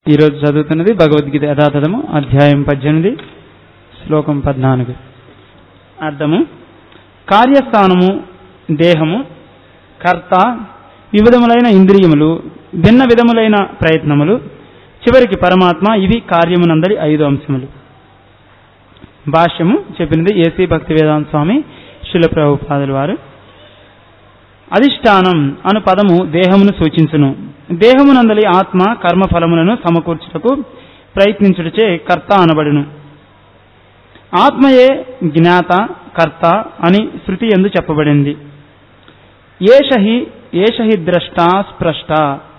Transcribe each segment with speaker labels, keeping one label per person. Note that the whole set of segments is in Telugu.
Speaker 1: ఈరోజు చదువుతున్నది భగవద్గీత యథాతథము అధ్యాయం పద్దెనిమిది శ్లోకం పద్నాలుగు అర్థము కార్యస్థానము దేహము కర్త వివిధములైన ఇంద్రియములు భిన్న విధములైన ప్రయత్నములు చివరికి పరమాత్మ ఇవి కార్యమునందరి ఐదు అంశములు భాష్యము చెప్పినది ఏసీ భక్తి వేదాంత స్వామి శిల ప్రభుపాదుల వారు అధిష్టానం అను పదము దేహమును సూచించును దేహమునందలి ఆత్మ కర్మ ఫలములను సమకూర్చుటకు ప్రయత్నించుటచే కర్త అనబడును ఆత్మయే జ్ఞాత కర్త అని శృతి ఎందు చెప్పబడింది ఏషహి ఏషహి ద్రష్ట స్పృష్ట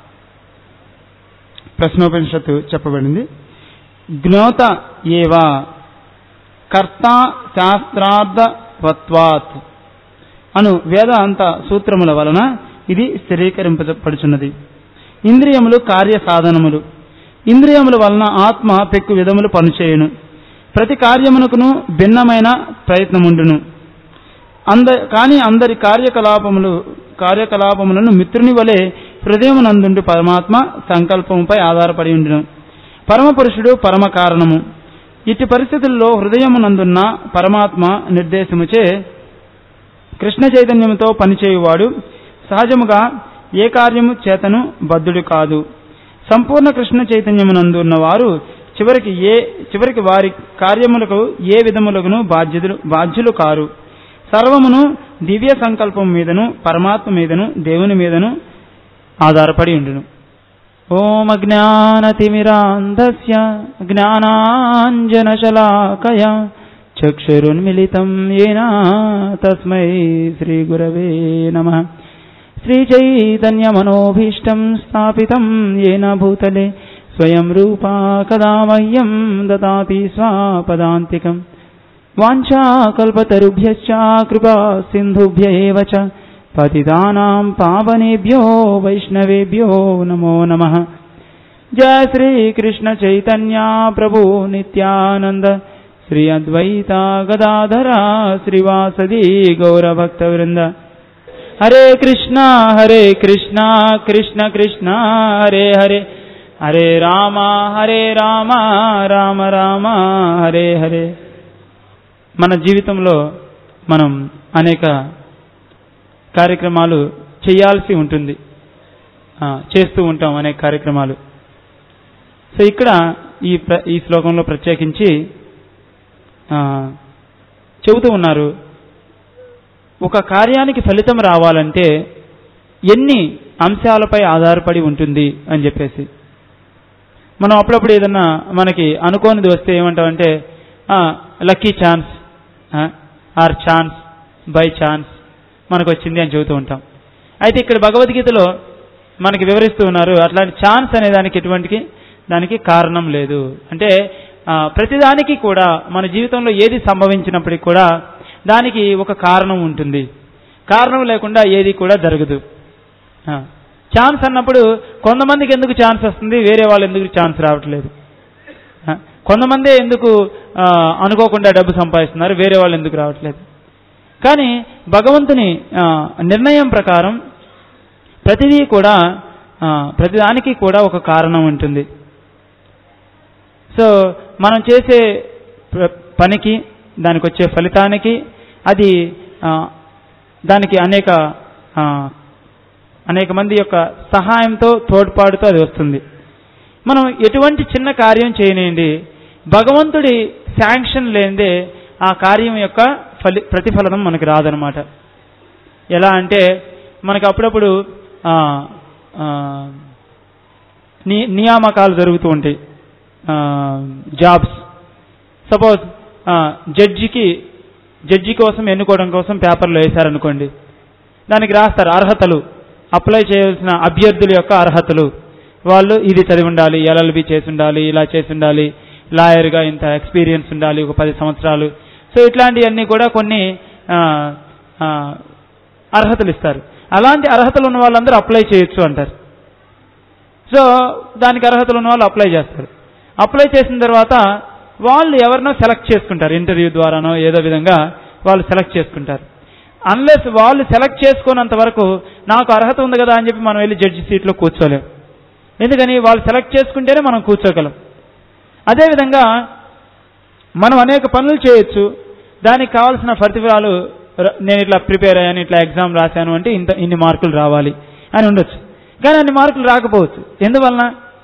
Speaker 1: ప్రశ్నోపనిషత్తు చెప్పబడింది జ్ఞోత ఏవా కర్త శాస్త్రార్థవత్వాత్ అను వేదాంత సూత్రముల వలన ఇది స్థిరీకరింపబడుచున్నది ఇంద్రియములు కార్య సాధనములు ఇంద్రియముల వలన ఆత్మ పెక్కు విధములు పనిచేయును ప్రతి కార్యమునకును భిన్నమైన ప్రయత్నముండును అంద కానీ అందరి కార్యకలాపములు కార్యకలాపములను మిత్రుని వలె హృదయమునందుండు పరమాత్మ సంకల్పముపై ఆధారపడి ఉండును పరమపురుషుడు పరమ కారణము ఇట్టి పరిస్థితుల్లో హృదయమునందున్న పరమాత్మ నిర్దేశముచే కృష్ణ చైతన్యముతో పనిచేయువాడు సహజముగా ఏ కార్యము చేతను బద్ధుడు కాదు సంపూర్ణ కృష్ణ చైతన్యమునందున్న వారు చివరికి ఏ చివరికి వారి కార్యములకు ఏ విధములకును బాధ్యులు బాధ్యులు కారు సర్వమును దివ్య సంకల్పం మీదను పరమాత్మ మీదను దేవుని మీదను ఆధారపడి ఉండును ఓం అజ్ఞానతిమిరాంధస్య జ్ఞానాంజనశలాకయ చక్షురున్మిళితం ఏన తస్మై శ్రీగురవే నమ శ్రీచైతన్యమనోభీష్టం స్థాపితం ఏన భూతలే స్వయం రూపా కదా మह्यं దదాతి స్వాపదాంతికం వాञ्छाकल्पतरुभ्यश्च कृपा सिन्धुभ्य एव च पतितानां पावनेभ्यो वैष्णवेभ्यो नमो नमः जय श्रीकृष्णचैतन्या प्रभु नित्यानन्द श्री अद्वैता गदाधरा श्रीवासदि गौरभक्तवृन्द हरे कृष्णा हरे कृष्णा कृष्ण कृष्णा हरे हरे हरे राम हरे राम రామ రామ హరే హరే మన జీవితంలో మనం అనేక కార్యక్రమాలు చేయాల్సి ఉంటుంది చేస్తూ ఉంటాం అనేక కార్యక్రమాలు సో ఇక్కడ ఈ ఈ శ్లోకంలో ప్రత్యేకించి చెబుతూ ఉన్నారు ఒక కార్యానికి ఫలితం రావాలంటే ఎన్ని అంశాలపై ఆధారపడి ఉంటుంది అని చెప్పేసి మనం అప్పుడప్పుడు ఏదన్నా మనకి అనుకోనిది వస్తే ఏమంటామంటే lucky chance or chance by chance మనకు వచ్చింది అని చెబుతూ ఉంటాం అయితే ఇక్కడ భగవద్గీతలో మనకి వివరిస్తూ ఉన్నారు అట్లాంటి ఛాన్స్ అనే దానికి ఎటువంటి దానికి కారణం లేదు అంటే ప్రతిదానికి కూడా మన జీవితంలో ఏది సంభవించినప్పటికీ కూడా దానికి ఒక కారణం ఉంటుంది కారణం లేకుండా ఏది కూడా జరగదు ఛాన్స్ అన్నప్పుడు కొంతమందికి ఎందుకు ఛాన్స్ వస్తుంది వేరే వాళ్ళు ఎందుకు ఛాన్స్ రావట్లేదు కొంతమందే ఎందుకు అనుకోకుండా డబ్బు సంపాదిస్తున్నారు వేరే వాళ్ళు ఎందుకు రావట్లేదు కానీ భగవంతుని నిర్ణయం ప్రకారం ప్రతిదీ కూడా ప్రతిదానికి కూడా ఒక కారణం ఉంటుంది సో మనం చేసే పనికి దానికి వచ్చే ఫలితానికి అది దానికి అనేక అనేక మంది యొక్క సహాయంతో తోడ్పాటుతో అది వస్తుంది మనం ఎటువంటి చిన్న కార్యం చేయనియండి భగవంతుడి శాంక్షన్ లేనిదే ఆ కార్యం యొక్క ఫలి ప్రతిఫలనం మనకి రాదనమాట ఎలా అంటే మనకి అప్పుడప్పుడు నియామకాలు జరుగుతూ ఉంటాయి జాబ్స్ సపోజ్ జడ్జికి జడ్జి కోసం ఎన్నుకోవడం కోసం పేపర్లో వేశారనుకోండి దానికి రాస్తారు అర్హతలు అప్లై చేయాల్సిన అభ్యర్థుల యొక్క అర్హతలు వాళ్ళు ఇది చదివి ఉండాలి ఎల్ఎల్బి చేసి ఉండాలి ఇలా చేసి ఉండాలి లాయర్గా ఇంత ఎక్స్పీరియన్స్ ఉండాలి ఒక పది సంవత్సరాలు సో ఇట్లాంటివన్నీ కూడా కొన్ని అర్హతలు ఇస్తారు అలాంటి అర్హతలు ఉన్న వాళ్ళందరూ అప్లై చేయొచ్చు అంటారు సో దానికి అర్హతలు ఉన్న వాళ్ళు అప్లై చేస్తారు అప్లై చేసిన తర్వాత వాళ్ళు ఎవరినో సెలెక్ట్ చేసుకుంటారు ఇంటర్వ్యూ ద్వారానో ఏదో విధంగా వాళ్ళు సెలెక్ట్ చేసుకుంటారు అన్లెస్ వాళ్ళు సెలెక్ట్ చేసుకున్నంత వరకు నాకు అర్హత ఉంది కదా అని చెప్పి మనం వెళ్ళి జడ్జి సీట్లో కూర్చోలేం ఎందుకని వాళ్ళు సెలెక్ట్ చేసుకుంటేనే మనం కూర్చోగలం అదేవిధంగా మనం అనేక పనులు చేయొచ్చు దానికి కావాల్సిన ప్రతిఫలాలు ర- నేను ఇట్లా ప్రిపేర్ అయ్యాను ఇట్లా ఎగ్జామ్ రాశాను అంటే ఇంత ఇన్ని మార్కులు రావాలి అని ఉండొచ్చు కానీ అన్ని మార్కులు రాకపోవచ్చు ఎందువలన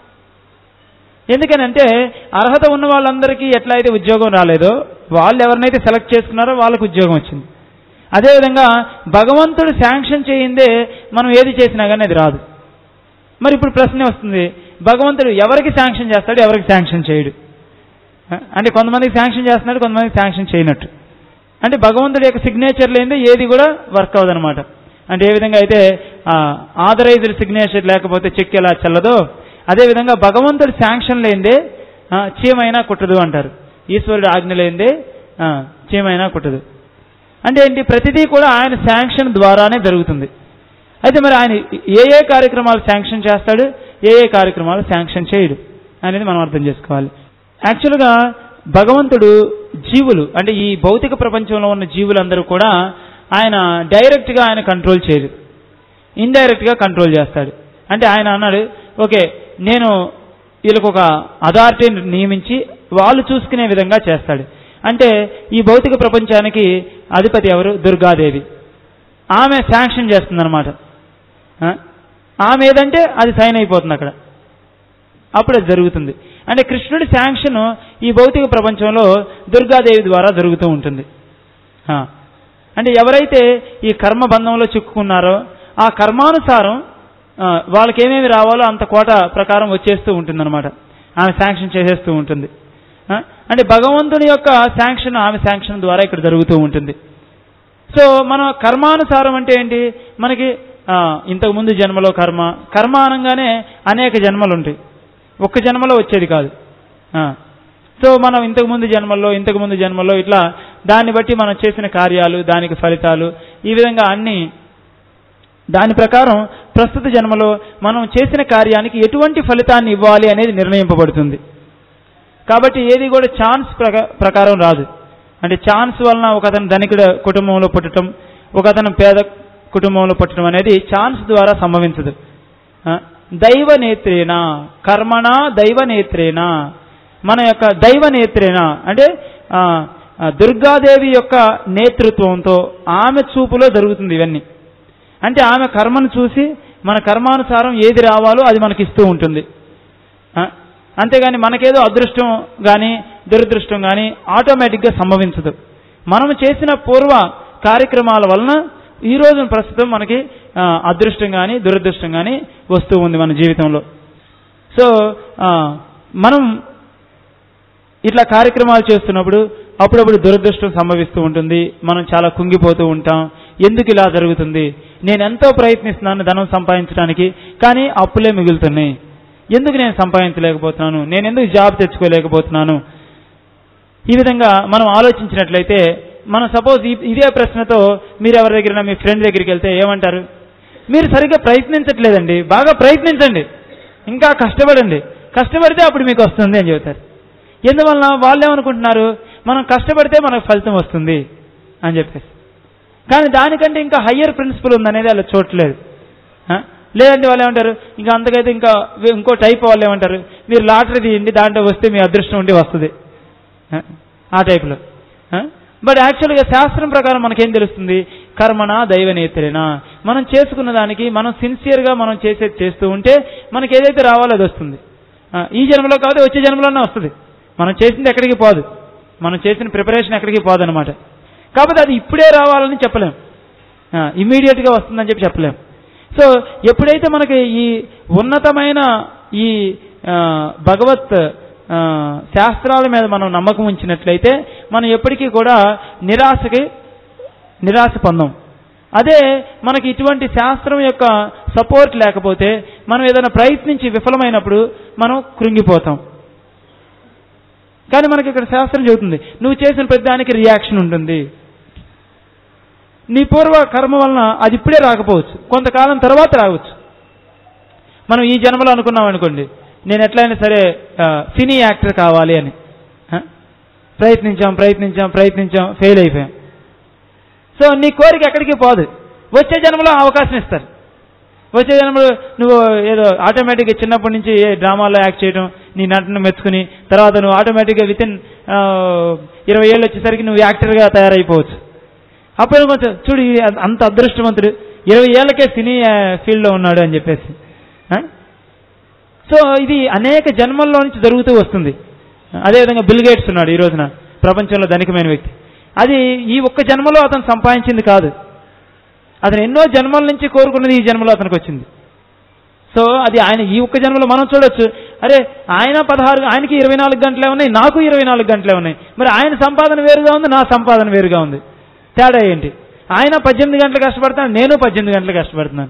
Speaker 1: ఎందుకనంటే అర్హత ఉన్న వాళ్ళందరికీ ఎట్లా అయితే ఉద్యోగం రాలేదో వాళ్ళు ఎవరినైతే సెలెక్ట్ చేసుకున్నారో వాళ్ళకు ఉద్యోగం వచ్చింది అదేవిధంగా భగవంతుడు శాంక్షన్ చేయిందే మనం ఏది చేసినా కానీ అది రాదు మరి ఇప్పుడు ప్రశ్న వస్తుంది భగవంతుడు ఎవరికి శాంక్షన్ చేస్తాడు ఎవరికి శాంక్షన్ చేయడు ఆ, అంటే కొంతమందికి శాంక్షన్ చేస్తున్నాడు కొంతమందికి శాంక్షన్ చేయనట్టు అంటే భగవంతుడి యొక్క సిగ్నేచర్ లేనిదే ఏది కూడా వర్క్ అవ్వదన్నమాట అంటే ఏ విధంగా అయితే ఆథరైజ్డ్ సిగ్నేచర్ లేకపోతే చెక్ ఎలా చెల్లదో అదేవిధంగా భగవంతుడి శాంక్షన్ లేనిదే ఆ, చీమైనా కుట్టదు అంటారు ఈశ్వరుడు ఆజ్ఞ లేనిదే ఆ, చీమైనా కుట్టదు అంటే ఏంటి ప్రతిదీ కూడా ఆయన శాంక్షన్ ద్వారానే జరుగుతుంది అయితే మరి ఆయన ఏ ఏ కార్యక్రమాలు శాంక్షన్ చేస్తాడు ఏ ఏ కార్యక్రమాలు శాంక్షన్ చేయడు అనేది మనం అర్థం చేసుకోవాలి యాక్చువల్గా భగవంతుడు జీవులు అంటే ఈ భౌతిక ప్రపంచంలో ఉన్న జీవులందరూ కూడా ఆయన డైరెక్ట్గా ఆయన కంట్రోల్ చేయడు ఇండైరెక్ట్గా కంట్రోల్ చేస్తాడు అంటే ఆయన అన్నాడు ఓకే నేను వీళ్ళకు ఒక అథారిటీని నియమించి వాళ్ళు చూసుకునే విధంగా చేస్తాడు అంటే ఈ భౌతిక ప్రపంచానికి అధిపతి ఎవరు దుర్గాదేవి ఆమె శాంక్షన్ చేస్తుందన్నమాట ఆ? ఆమె ఏదంటే అది సైన్ అయిపోతుంది అక్కడ అప్పుడు అది జరుగుతుంది అంటే కృష్ణుడి శాంక్షన్ ఈ భౌతిక ప్రపంచంలో దుర్గాదేవి ద్వారా జరుగుతూ ఉంటుంది ఆ. అంటే ఎవరైతే ఈ కర్మ బంధంలో చిక్కుకున్నారో ఆ కర్మానుసారం ఆ, వాళ్ళకి ఏమేమి రావాలో అంత కోట ప్రకారం వచ్చేస్తూ ఉంటుందన్నమాట ఆమె శాంక్షన్ చేసేస్తూ ఉంటుంది ఆ? అంటే భగవంతుని యొక్క శాంక్షన్ ఆమె శాంక్షన్ ద్వారా ఇక్కడ జరుగుతూ ఉంటుంది సో మన కర్మానుసారం అంటే ఏంటి మనకి ఆ, ఇంతకు ముందు జన్మలో కర్మ కర్మ అనగానే అనేక జన్మలు ఉంటాయి ఒక్క జన్మలో వచ్చేది కాదు ఆ. సో మనం ఇంతకు ముందు జన్మల్లో ఇంతకు ముందు జన్మల్లో ఇట్లా దాన్ని బట్టి మనం చేసిన కార్యాలు దానికి ఫలితాలు ఈ విధంగా అన్ని దాని ప్రకారం ప్రస్తుత జన్మలో మనం చేసిన కార్యానికి ఎటువంటి ఫలితాన్ని ఇవ్వాలి అనేది నిర్ణయింపబడుతుంది కాబట్టి ఏది కూడా ఛాన్స్ ప్రక- ప్రకారం రాదు అంటే ఛాన్స్ వలన ఒక అతను ధనికుడ కుటుంబంలో పుట్టడం ఒక అతను పేద కుటుంబంలో పుట్టడం అనేది ఛాన్స్ ద్వారా సంభవించదు ఆ, దైవ నేత్రేణ కర్మణ దైవ నేత్రేణ మన యొక్క దైవ నేత్రేణ అంటే ఆ, ఆ, దుర్గాదేవి యొక్క నేతృత్వంతో ఆమె చూపులో జరుగుతుంది ఇవన్నీ అంటే ఆమె కర్మను చూసి మన కర్మానుసారం ఏది రావాలో అది మనకి ఇస్తూ ఉంటుంది ఆ? అంతేగాని మనకేదో అదృష్టం కానీ దురదృష్టం కానీ ఆటోమేటిక్గా సంభవించదు మనం చేసిన పూర్వ కార్యక్రమాల వలన ఈ రోజు ప్రస్తుతం మనకి ఆ, అదృష్టం కానీ దురదృష్టం కానీ వస్తూ ఉంది మన జీవితంలో సో ఆ, మనం ఇట్లా కార్యక్రమాలు చేస్తున్నప్పుడు అప్పుడప్పుడు దురదృష్టం సంభవిస్తూ ఉంటుంది మనం చాలా కుంగిపోతూ ఉంటాం ఎందుకు ఇలా జరుగుతుంది నేను ఎంతో ప్రయత్నిస్తున్నాను ధనం సంపాదించడానికి కానీ అప్పులే మిగులుతున్నాయి ఎందుకు నేను సంపాదించలేకపోతున్నాను నేను ఎందుకు జాబ్ తెచ్చుకోలేకపోతున్నాను ఈ విధంగా మనం ఆలోచించినట్లయితే మనం సపోజ్ ఇదే ప్రశ్నతో మీరు ఎవరి దగ్గర మీ ఫ్రెండ్ దగ్గరికి వెళ్తే ఏమంటారు మీరు సరిగ్గా ప్రయత్నించట్లేదండి బాగా ప్రయత్నించండి ఇంకా కష్టపడండి కష్టపడితే అప్పుడు మీకు వస్తుంది అని చెబుతారు ఎందువలన వాళ్ళు ఏమనుకుంటున్నారు మనం కష్టపడితే మనకు ఫలితం వస్తుంది అని చెప్పేసి కానీ దానికంటే ఇంకా హయ్యర్ ప్రిన్సిపల్ ఉందనేది వాళ్ళు చూడట్లేదు ఆ? లేదంటే వాళ్ళు ఏమంటారు ఇంకా అంతకైతే ఇంకా వే- ఇంకో టైప్ వాళ్ళు ఏమంటారు మీరు లాటరీ తీయండి దాంట్లో వస్తే మీ అదృష్టం ఉండి వస్తుంది ఆ? ఆ టైపులో బట్ యాక్చువల్గా శాస్త్రం ప్రకారం మనకేం తెలుస్తుంది కర్మణ దైవ నేత్రేనా మనం చేసుకున్న దానికి మనం సిన్సియర్గా మనం చేసేది చేస్తూ ఉంటే మనకి ఏదైతే రావాలో అది వస్తుంది ఆ, ఈ జన్మలో కాదు వచ్చే జన్మలోనే వస్తుంది మనం చేసింది ఎక్కడికి పోదు మనం చేసిన ప్రిపరేషన్ ఎక్కడికి పోదన్నమాట కాకపోతే అది ఇప్పుడే రావాలని చెప్పలేం ఇమీడియట్గా వస్తుందని చెప్పి చెప్పలేం సో ఎప్పుడైతే మనకి ఈ ఉన్నతమైన ఈ ఆ, భగవత్ ఆ, శాస్త్రాల మీద మనం నమ్మకం ఉంచినట్లయితే మనం ఎప్పటికీ కూడా నిరాశకి నిరాశ పొందాం అదే మనకి ఇటువంటి శాస్త్రం యొక్క సపోర్ట్ లేకపోతే మనం ఏదైనా ప్రయత్నించి విఫలమైనప్పుడు మనం కృంగిపోతాం కానీ మనకి ఇక్కడ శాస్త్రం చెబుతుంది నువ్వు చేసిన ప్రతి దానికి రియాక్షన్ ఉంటుంది నీ పూర్వ కర్మ వలన అది ఇప్పుడే రాకపోవచ్చు కొంతకాలం తర్వాత రావచ్చు మనం ఈ జన్మలో అనుకున్నాం అనుకోండి నేను ఎట్లయినా సరే ఆ, సినీ యాక్టర్ కావాలి అని ఆ? ప్రయత్నించాం ప్రయత్నించాం ప్రయత్నించాం ఫెయిల్ అయిపోయాం సో నీ కోరిక ఎక్కడికి పోదు వచ్చే జన్మలో అవకాశం ఇస్తారు వచ్చే జన్మలో నువ్వు ఏదో ఆటోమేటిక్గా చిన్నప్పటి నుంచి ఏ డ్రామాలో యాక్ట్ చేయడం నీ నటన మెచ్చుకుని తర్వాత నువ్వు ఆటోమేటిక్గా విత్ ఇన్ ఇరవై ఏళ్ళు వచ్చేసరికి నువ్వు యాక్టర్గా తయారైపోవచ్చు అప్పుడు కొంచెం చూడు ఈ అంత అదృష్టవంతుడు ఇరవై ఏళ్ళకే సినీ ఫీల్డ్లో ఉన్నాడు అని చెప్పేసి ఆ? సో ఇది అనేక జన్మల్లో నుంచి జరుగుతూ వస్తుంది అదేవిధంగా బిల్ గేట్స్ ఉన్నాడు ఈ రోజున ప్రపంచంలో ధనికమైన వ్యక్తి అది ఈ ఒక్క జన్మలో అతను సంపాదించింది కాదు అతను ఎన్నో జన్మల నుంచి కోరుకున్నది ఈ జన్మలో అతనికి వచ్చింది సో అది ఆయన ఈ ఒక్క జన్మలో మనం చూడొచ్చు అరే ఆయన పదహారు ఆయనకి ఇరవై నాలుగు గంటలే ఉన్నాయి నాకు ఇరవై నాలుగు గంటలే ఉన్నాయి మరి ఆయన సంపాదన వేరుగా ఉంది నా సంపాదన వేరుగా ఉంది తేడా ఏంటి ఆయన పద్దెనిమిది గంటలు కష్టపడుతున్నాడు నేను పద్దెనిమిది గంటలు కష్టపడుతున్నాను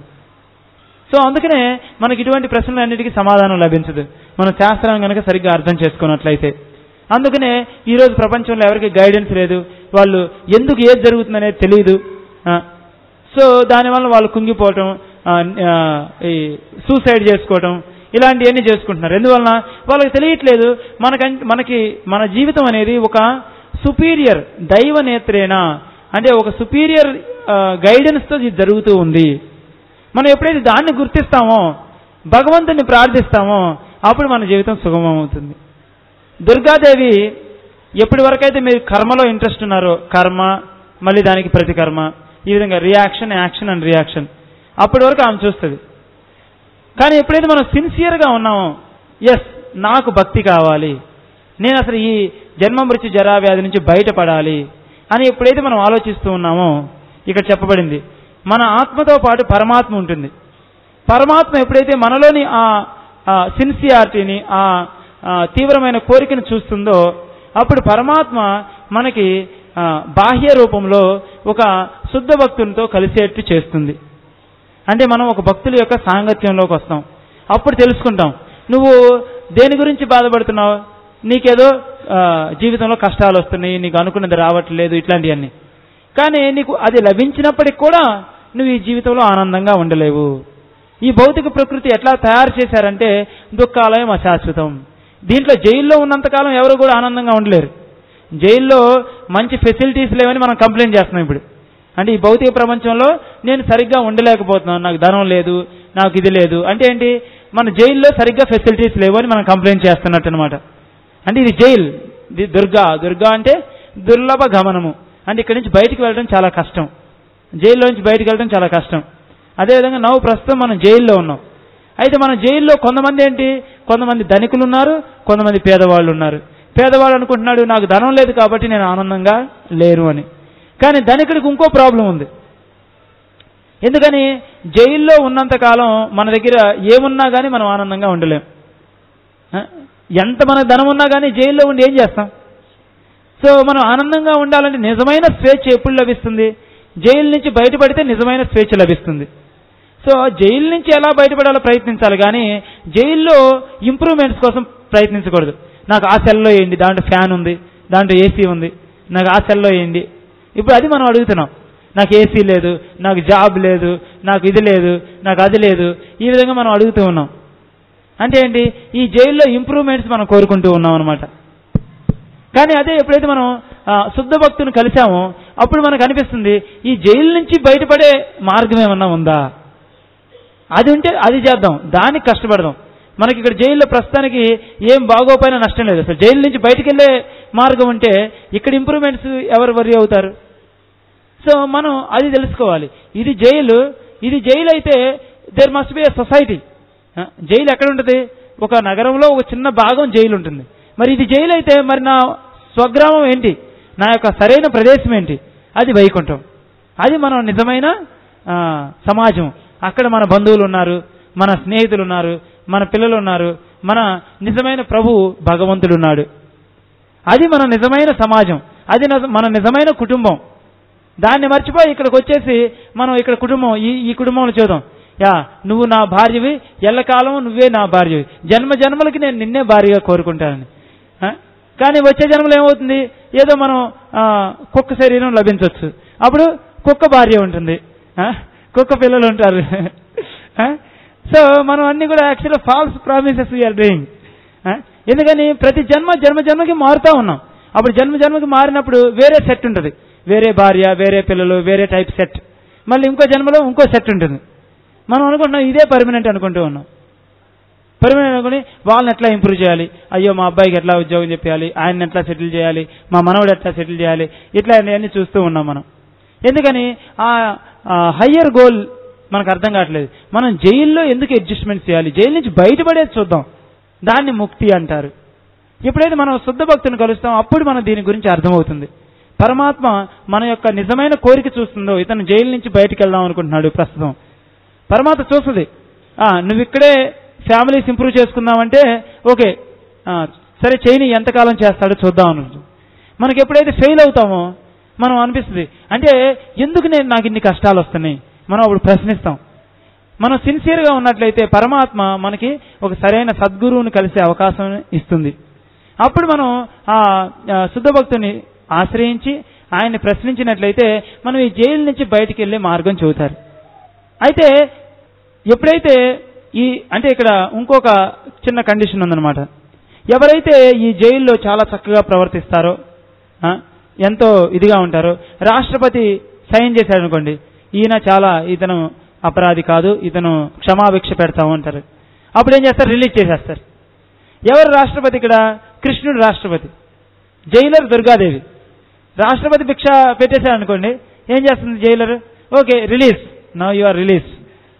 Speaker 1: సో అందుకనే మనకి ఇటువంటి ప్రశ్నలన్నిటికీ సమాధానం లభించదు మనం శాస్త్రం కనుక సరిగ్గా అర్థం చేసుకున్నట్లయితే అందుకనే ఈరోజు ప్రపంచంలో ఎవరికి గైడెన్స్ లేదు వాళ్ళు ఎందుకు ఏది జరుగుతుందనేది తెలియదు ఆ, సో దానివల్ల వాళ్ళు కుంగిపోవటం ఆ, ఆ, ఈ సూసైడ్ చేసుకోవటం ఇలాంటివన్నీ చేసుకుంటున్నారు ఎందువలన వాళ్ళకి తెలియట్లేదు మనకం మనకి మన జీవితం అనేది ఒక సుపీరియర్ దైవ నేత్రేనా అంటే ఒక సుపీరియర్ గైడెన్స్తో ఇది జరుగుతూ ఉంది మనం ఎప్పుడైతే దాన్ని గుర్తిస్తామో భగవంతుని ప్రార్థిస్తామో అప్పుడు మన జీవితం సుగమమవుతుంది దుర్గాదేవి ఎప్పటి వరకైతే మీరు కర్మలో ఇంట్రెస్ట్ ఉన్నారో కర్మ మళ్ళీ దానికి ప్రతికర్మ ఈ విధంగా రియాక్షన్ యాక్షన్ అండ్ రియాక్షన్ అప్పటి వరకు ఆమె చూస్తుంది కానీ ఎప్పుడైతే మనం సిన్సియర్గా ఉన్నామో ఎస్ నాకు భక్తి కావాలి నేను అసలు ఈ జన్మ మృత్యు జరా వ్యాధి నుంచి బయటపడాలి అని ఎప్పుడైతే మనం ఆలోచిస్తూ ఉన్నామో ఇక్కడ చెప్పబడింది మన ఆత్మతో పాటు పరమాత్మ ఉంటుంది పరమాత్మ ఎప్పుడైతే మనలోని ఆ సిన్సియారిటీని ఆ ఆ, తీవ్రమైన కోరికను చూస్తుందో అప్పుడు పరమాత్మ మనకి ఆ, బాహ్య రూపంలో ఒక శుద్ధ భక్తునితో కలిసేట్టు చేస్తుంది అంటే మనం ఒక భక్తుల యొక్క సాంగత్యంలోకి వస్తాం అప్పుడు తెలుసుకుంటాం నువ్వు దేని గురించి బాధపడుతున్నావు నీకేదో ఆ, జీవితంలో కష్టాలు వస్తున్నాయి నీకు అనుకున్నది రావట్లేదు ఇట్లాంటివన్నీ కానీ నీకు అది లభించినప్పటికి కూడా నువ్వు ఈ జీవితంలో ఆనందంగా ఉండలేవు ఈ భౌతిక ప్రకృతి ఎట్లా తయారు చేశారంటే దుఃఖాలయం అశాశ్వతం దీంట్లో జైల్లో ఉన్నంతకాలం ఎవరు కూడా ఆనందంగా ఉండలేరు జైల్లో మంచి ఫెసిలిటీస్ లేవని మనం కంప్లైంట్ చేస్తున్నాం ఇప్పుడు అంటే ఈ భౌతిక ప్రపంచంలో నేను సరిగ్గా ఉండలేకపోతున్నాను నాకు ధనం లేదు నాకు ఇది లేదు అంటే ఏంటి మన జైల్లో సరిగ్గా ఫెసిలిటీస్ లేవు అని మనం కంప్లైంట్ చేస్తున్నట్టు అనమాట అంటే ఇది జైల్ ఇది దుర్గా దుర్గా అంటే దుర్లభ గమనము అంటే ఇక్కడి నుంచి బయటికి వెళ్ళడం చాలా కష్టం జైల్లో నుంచి బయటికి వెళ్ళడం చాలా కష్టం అదేవిధంగా నవ్వు ప్రస్తుతం మనం జైల్లో ఉన్నాం అయితే మన జైల్లో కొంతమంది ఏంటి కొంతమంది ధనికులు ఉన్నారు కొంతమంది పేదవాళ్ళు ఉన్నారు పేదవాడు అనుకుంటున్నాడు నాకు ధనం లేదు కాబట్టి నేను ఆనందంగా లేరు అని కానీ ధనికుడికి ఇంకో ప్రాబ్లం ఉంది ఎందుకని జైల్లో ఉన్నంతకాలం మన దగ్గర ఏమున్నా కానీ మనం ఆనందంగా ఉండలేం ఆ? ఎంత మన ధనం ఉన్నా కానీ జైల్లో ఉండి ఏం చేస్తాం సో మనం ఆనందంగా ఉండాలంటే నిజమైన స్వేచ్ఛ ఎప్పుడు లభిస్తుంది జైలు నుంచి బయటపడితే నిజమైన స్వేచ్ఛ లభిస్తుంది సో జైలు నుంచి ఎలా బయటపడాలో ప్రయత్నించాలి కానీ జైల్లో ఇంప్రూవ్మెంట్స్ కోసం ప్రయత్నించకూడదు నాకు ఆ సెల్లో వేయండి దాంట్లో ఫ్యాన్ ఉంది దాంట్లో ఏసీ ఉంది నాకు ఆ సెల్లో వేయండి ఇప్పుడు అది మనం అడుగుతున్నాం నాకు ఏసీ లేదు నాకు జాబ్ లేదు నాకు ఇది లేదు నాకు అది లేదు ఈ విధంగా మనం అడుగుతూ ఉన్నాం అంటే ఏంటి ఈ జైల్లో ఇంప్రూవ్మెంట్స్ మనం కోరుకుంటూ ఉన్నాం అనమాట కానీ అదే ఎప్పుడైతే మనం ఆ, శుద్ధ భక్తుని కలిసామో అప్పుడు మనకు అనిపిస్తుంది ఈ జైలు నుంచి బయటపడే మార్గం ఏమన్నా ఉందా అది ఉంటే అది చేద్దాం దానికి కష్టపడదాం మనకి ఇక్కడ జైల్లో ప్రస్తుతానికి ఏం బాగోపోయినా నష్టం లేదు అసలు జైలు నుంచి బయటికి వెళ్ళే మార్గం ఉంటే ఇక్కడ ఇంప్రూవ్మెంట్స్ ఎవరు వరి అవుతారు సో మనం అది తెలుసుకోవాలి ఇది జైలు ఇది జైలు అయితే there must be a society jail ఎక్కడ ఉంటుంది ఒక నగరంలో ఒక చిన్న భాగం జైలు ఉంటుంది మరి ఇది జైలు అయితే మరి నా స్వగ్రామం ఏంటి నా యొక్క సరైన ప్రదేశం ఏంటి అది వైకుంఠం అది మనం నిజమైన ఆ, సమాజం అక్కడ మన బంధువులు ఉన్నారు మన స్నేహితులు ఉన్నారు మన పిల్లలు ఉన్నారు మన నిజమైన ప్రభు భగవంతుడు ఉన్నాడు అది మన నిజమైన సమాజం అది నజ- మన నిజమైన కుటుంబం దాన్ని మర్చిపోయి ఇక్కడికి వచ్చేసి మనం ఇక్కడ కుటుంబం ఈ ఈ కుటుంబంలో చూద్దాం యా నువ్వు నా భార్యవి ఎల్లకాలం నువ్వే నా భార్యవి జన్మ జన్మలకి నేను నిన్నే భార్యగా కోరుకుంటానని ఆ? కానీ వచ్చే జన్మలో ఏమవుతుంది ఏదో మనం ఆ, కుక్క శరీరం లభించవచ్చు అప్పుడు కుక్క భార్య ఉంటుంది ఆ? కుక్క పిల్లలు ఉంటారు ఆ? సో మనం అన్ని కూడా యాక్చువల్గా ఫాల్స్ ప్రామిసెస్ వీఆర్ డూయింగ్ ఎందుకని ప్రతి జన్మ జన్మ జన్మకి మారుతూ ఉన్నాం అప్పుడు జన్మ జన్మకి మారినప్పుడు వేరే సెట్ ఉంటుంది వేరే భార్య వేరే పిల్లలు వేరే టైప్ సెట్ మళ్ళీ ఇంకో జన్మలో ఇంకో సెట్ ఉంటుంది మనం అనుకుంటున్నాం ఇదే పర్మనెంట్ అనుకుంటూ ఉన్నాం పర్మనెంట్ అనుకుని వాళ్ళని ఎట్లా ఇంప్రూవ్ చేయాలి అయ్యో మా అబ్బాయికి ఎట్లా ఉద్యోగం చెప్పాలి ఆయన్ని ఎట్లా సెటిల్ చేయాలి మా మనవడు ఎట్లా సెటిల్ చేయాలి ఇట్లా అన్ని చూస్తూ ఉన్నాం మనం ఎందుకని ఆ హయ్యర్ గోల్ మనకు అర్థం కావట్లేదు మనం జైల్లో ఎందుకు అడ్జస్ట్మెంట్ చేయాలి జైలు నుంచి బయటపడేది చూద్దాం దాన్ని ముక్తి అంటారు ఎప్పుడైతే మనం శుద్ధ భక్తుని కలుస్తాం అప్పుడు మనం దీని గురించి అర్థమవుతుంది పరమాత్మ మన యొక్క నిజమైన కోరిక చూస్తుందో ఇతను జైలు నుంచి బయటికి వెళ్దాం అనుకుంటున్నాడు ప్రస్తుతం పరమాత్మ చూస్తుంది ఆ, నువ్వు ఇక్కడే ఫ్యామిలీస్ ఇంప్రూవ్ చేసుకుందామంటే ఓకే ఆ, సరే చేయని ఎంతకాలం చేస్తాడో చూద్దాం అనుకుంటుంది మనకి ఎప్పుడైతే ఫెయిల్ అవుతామో మనం అనిపిస్తుంది అంటే ఎందుకు నేను నాకు ఇన్ని కష్టాలు వస్తున్నాయి మనం అప్పుడు ప్రశ్నిస్తాం మనం సిన్సియర్గా ఉన్నట్లయితే పరమాత్మ మనకి ఒక సరైన సద్గురువుని కలిసే అవకాశం ఇస్తుంది అప్పుడు మనం ఆ ఆ, శుద్ధ భక్తుని ఆశ్రయించి ఆయన్ని ప్రశ్నించినట్లయితే మనం ఈ జైలు నుంచి బయటికి వెళ్ళే మార్గం చెబుతారు అయితే ఎప్పుడైతే ఈ అంటే ఇక్కడ ఇంకొక చిన్న కండిషన్ ఉందన్నమాట ఎవరైతే ఈ జైల్లో చాలా చక్కగా ప్రవర్తిస్తారో ఆ, ఎంతో ఇదిగా ఉంటారో రాష్ట్రపతి సైన్ చేశాడు అనుకోండి ఈయన చాలా ఇతను అపరాధి కాదు ఇతను క్షమాభిక్ష పెడతాము అంటారు అప్పుడు ఏం చేస్తారు రిలీజ్ చేసేస్తారు ఎవరు రాష్ట్రపతి ఇక్కడ కృష్ణుడు రాష్ట్రపతి జైలర్ దుర్గాదేవి రాష్ట్రపతి భిక్ష పెట్టేశారు అనుకోండి ఏం చేస్తుంది jailer okay release now you are release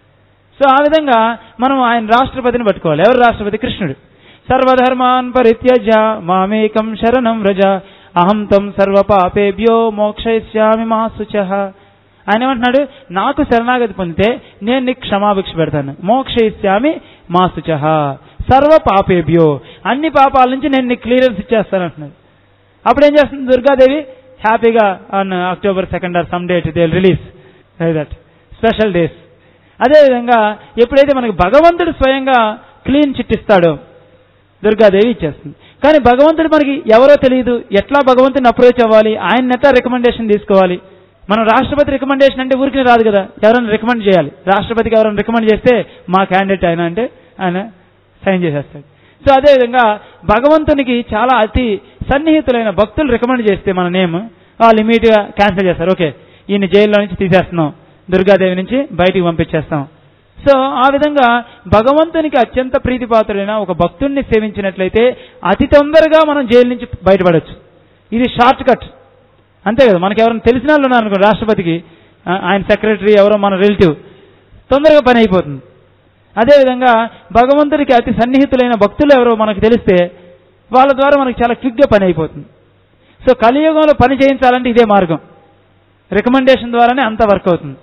Speaker 1: so ఆ విధంగా మనం ఆయన రాష్ట్రపతిని పట్టుకోవాలి ఎవరు రాష్ట్రపతి కృష్ణుడు సర్వధర్మాన్ పరిత్యజ మామేకం శరణం వ్రజ అహం తం సర్వ పాపేభ్యో మోక్షయిష్యామి మా శుచ ఆయన ఏమంటున్నాడు నాకు శరణాగతి పొందితే నేను నీకు క్షమాభిక్ష పెడతాను మోక్షయిష్యామి మా శుచ సర్వ పాపేభ్యో అన్ని పాపాల నుంచి నేను నీకు క్లియరెన్స్ ఇచ్చేస్తాను అంటున్నాడు అప్పుడు ఏం చేస్తుంది దుర్గాదేవి హ్యాపీగా on October second or some date they release that special days అదేవిధంగా ఎప్పుడైతే మనకి భగవంతుడు స్వయంగా క్లీన్ చిట్ ఇస్తాడో దుర్గాదేవి ఇచ్చేస్తుంది కానీ భగవంతుడు మనకి ఎవరో తెలియదు ఎట్లా భగవంతుని అప్రోచ్ అవ్వాలి ఆయన ఎట్లా రికమెండేషన్ తీసుకోవాలి మనం రాష్ట్రపతి రికమెండేషన్ అంటే ఊరికి రాదు కదా ఎవరైనా రికమెండ్ చేయాలి రాష్ట్రపతికి ఎవరైనా రికమెండ్ చేస్తే మా క్యాండిడేట్ ఆయన అంటే ఆయన సైన్ చేసేస్తాడు సో అదేవిధంగా భగవంతునికి చాలా అతి సన్నిహితులైన భక్తులు రికమెండ్ చేస్తే మన నేమ్ వాళ్ళు ఇమీడియట్ గా క్యాన్సిల్ చేస్తారు ఓకే ఈయన జైల్లో నుంచి తీసేస్తున్నాం దుర్గాదేవి నుంచి బయటికి పంపించేస్తాం సో ఆ విధంగా భగవంతునికి అత్యంత ప్రీతిపాత్రుడైన ఒక భక్తుణ్ణి సేవించినట్లయితే అతి తొందరగా మనం జైలు నుంచి బయటపడవచ్చు ఇది షార్ట్ కట్ అంతే కదా మనకి ఎవరైనా తెలిసిన వాళ్ళు ఉన్నారు అనుకో రాష్ట్రపతికి ఆ, ఆయన సెక్రటరీ ఎవరో మన రిలేటివ్ తొందరగా పని అయిపోతుంది అదేవిధంగా భగవంతుడికి అతి సన్నిహితులైన భక్తులు ఎవరో మనకు తెలిస్తే వాళ్ళ ద్వారా మనకి చాలా క్విక్గా పని అయిపోతుంది సో కలియుగంలో పని చేయించాలంటే ఇదే మార్గం రికమెండేషన్ ద్వారానే అంత వర్క్ అవుతుంది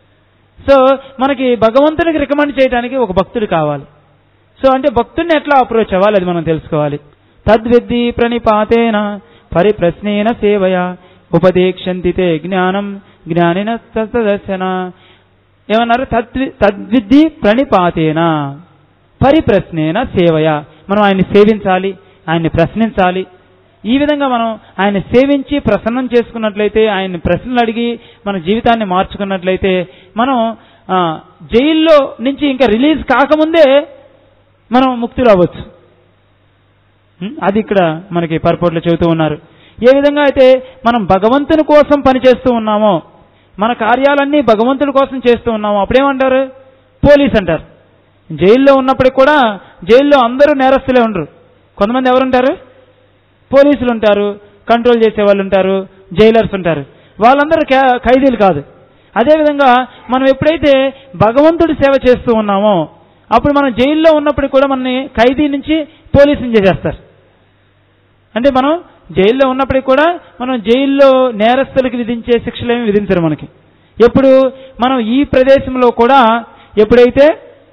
Speaker 1: సో మనకి భగవంతునికి రికమెండ్ చేయడానికి ఒక భక్తుడు కావాలి సో అంటే భక్తుడిని ఎట్లా అప్రోచ్ అవ్వాలి అది మనం తెలుసుకోవాలి తద్విద్ది ప్రణిపాతేన పరిప్రశ్నేన సేవయ ఉపదేక్షంతి తే జ్ఞానం జ్ఞానిన తదర్శన ఏమన్నారు తద్వి తద్విద్ది ప్రణిపాతేన పరిప్రశ్నేన సేవయ మనం ఆయన్ని సేవించాలి ఆయన్ని ప్రశ్నించాలి ఈ విధంగా మనం ఆయన సేవించి ప్రసన్నం చేసుకున్నట్లయితే ఆయన్ని ప్రశ్నలు అడిగి మన జీవితాన్ని మార్చుకున్నట్లయితే మనం ఆ, జైల్లో నుంచి ఇంకా రిలీజ్ కాకముందే మనం ముక్తులు అవ్వచ్చు ఉం? అది ఇక్కడ మనకి పర్పోట్లో చెబుతూ ఉన్నారు ఏ విధంగా అయితే మనం భగవంతుని కోసం పనిచేస్తూ ఉన్నామో మన కార్యాలన్నీ భగవంతుడి కోసం చేస్తూ ఉన్నామో అప్పుడేమంటారు పోలీస్ అంటారు జైల్లో ఉన్నప్పటికి కూడా జైల్లో అందరూ నేరస్తులే ఉండరు కొంతమంది ఎవరుంటారు పోలీసులు ఉంటారు కంట్రోల్ చేసే వాళ్ళు ఉంటారు జైలర్స్ ఉంటారు వాళ్ళందరూ కా- ఖైదీలు కాదు అదేవిధంగా మనం ఎప్పుడైతే భగవంతుడి సేవ చేస్తూ ఉన్నామో అప్పుడు మనం జైల్లో ఉన్నప్పుడు కూడా మనని ఖైదీ నుంచి పోలీసుని చేసేస్తారు అంటే మనం జైల్లో ఉన్నప్పటికీ కూడా మనం జైల్లో నేరస్తులకు విధించే శిక్షలేమి విధించరు మనకి ఎప్పుడు మనం ఈ ప్రదేశంలో కూడా ఎప్పుడైతే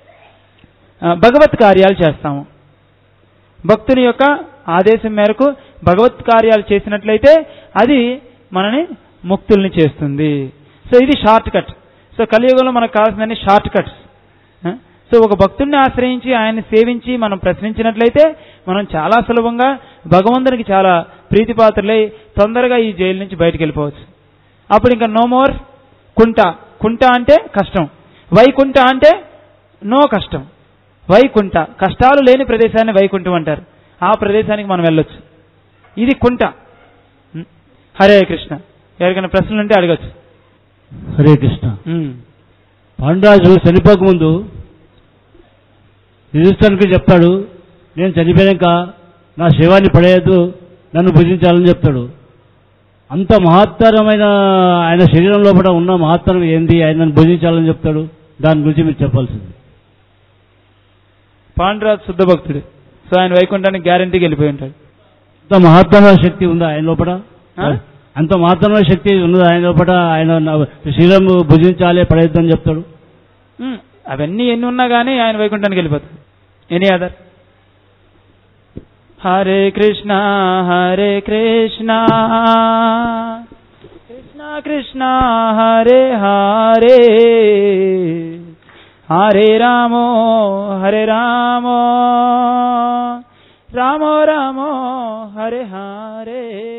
Speaker 1: ఆ, భగవత్ కార్యాలు చేస్తాము భక్తుని యొక్క ఆదేశం మేరకు భగవత్ కార్యాలు చేసినట్లయితే అది మనని ముక్తుల్ని చేస్తుంది సో ఇది షార్ట్ కట్ సో కలియుగంలో మనకు కావాల్సిందని షార్ట్ కట్స్ సో ఒక భక్తుడిని ఆశ్రయించి ఆయన్ని సేవించి మనం ప్రశ్నించినట్లయితే మనం చాలా సులభంగా భగవంతునికి చాలా ప్రీతిపాత్రులై తొందరగా ఈ జైలు నుంచి బయటికి వెళ్ళిపోవచ్చు అప్పుడు ఇంకా నో మోర్ కుంట కుంట అంటే కష్టం వైకుంఠ అంటే నో కష్టం వైకుంఠ కష్టాలు లేని ప్రదేశాన్ని వైకుంఠం అంటారు ఆ ప్రదేశానికి మనం వెళ్ళొచ్చు ఇది కుంట ఉం. హరే కృష్ణ ఎవరికైనా ప్రశ్నలు ఉంటే అడగచ్చు
Speaker 2: హరే కృష్ణ
Speaker 1: ఉం.
Speaker 2: పాండురాజు చనిపోకముందు యుధిష్ఠానికి చెప్తాడు నేను చనిపోయాక నా శవాన్ని పడేయద్దు నన్ను భుజించాలని చెప్తాడు అంత మహత్తరమైన ఆయన శరీరం లోపల ఉన్న మహత్తరం ఏంది ఆయన నన్ను భుజించాలని చెప్తాడు దాని గురించి మీరు చెప్పాల్సింది
Speaker 1: పాండురాజు శుద్ధ భక్తుడు సో ఆయన వైకుంఠానికి గ్యారంటీకి వెళ్ళిపోయి ఉంటాడు
Speaker 2: అంత మహత్తరమైన శక్తి ఉందా ఆయన లోపల
Speaker 1: ఆ?
Speaker 2: అంత మహత్తరమైన శక్తి ఉన్నదా ఆయన లోపల ఆయన నా శరీరం భుజించాలి పడేద్దని చెప్తాడు
Speaker 1: ఉమ్, అవన్నీ ఎన్ని ఉన్నా కానీ ఆయన వైకుంఠానికి వెళ్ళిపోతాడు ఎనీ అదర్ హరే కృష్ణ హరే కృష్ణ కృష్ణ కృష్ణ హరే హరే హరే రామో హరే రామో రామో రామో హరే హరే